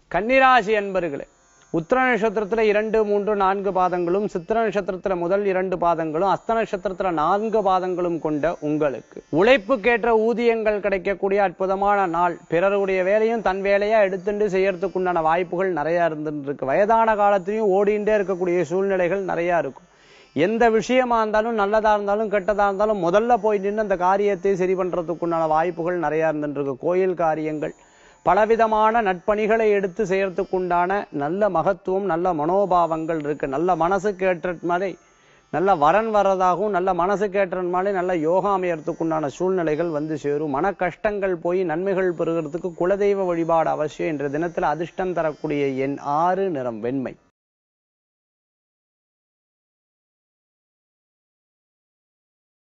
கன்னிராசி அன்பர்களே உத்திர நட்சத்திரத்துல இரண்டு மூன்று நான்கு பாதங்களும் சித்திர நட்சத்திரத்துல முதல் இரண்டு பாதங்களும் அஸ்த நட்சத்திரத்துல நான்கு பாதங்களும் கொண்ட உங்களுக்கு உழைப்புக்கேற்ற ஊதியங்கள் கிடைக்கக்கூடிய அற்புதமான நாள் பிறருடைய வேலையும் தன் வேலையா எடுத்துட்டு செய்யறதுக்கு உண்டான வாய்ப்புகள் நிறைய இருந்துட்டு இருக்கு வயதான காலத்திலையும் ஓடிண்டே இருக்கக்கூடிய சூழ்நிலைகள் நிறைய இருக்கும் எந்த விஷயமா இருந்தாலும் நல்லதா இருந்தாலும் கெட்டதா இருந்தாலும் முதல்ல போய் நின்று அந்த காரியத்தை சரி பண்றதுக்கு உண்டான வாய்ப்புகள் நிறைய இருந்துட்டு இருக்கு கோயில் காரியங்கள் பலவிதமான நட்பணிகளை எடுத்து செய்யறதுக்கு உண்டான நல்ல மகத்துவம் நல்ல மனோபாவங்கள் இருக்கு நல்ல மனசுக்கு ஏற்ற மாதிரி நல்ல வரன் வர்றதாகவும் நல்ல மனசுக்கு ஏற்ற மாதிரி நல்ல யோகா அமையறதுக்கு உண்டான சூழ்நிலைகள் வந்து சேரும் மன கஷ்டங்கள் போய் நன்மைகள் பெறுகிறதுக்கு குலதெய்வ வழிபாடு அவசியம் என்ற தினத்துல அதிர்ஷ்டம் தரக்கூடிய எண் ஆறு நிறம் வெண்மை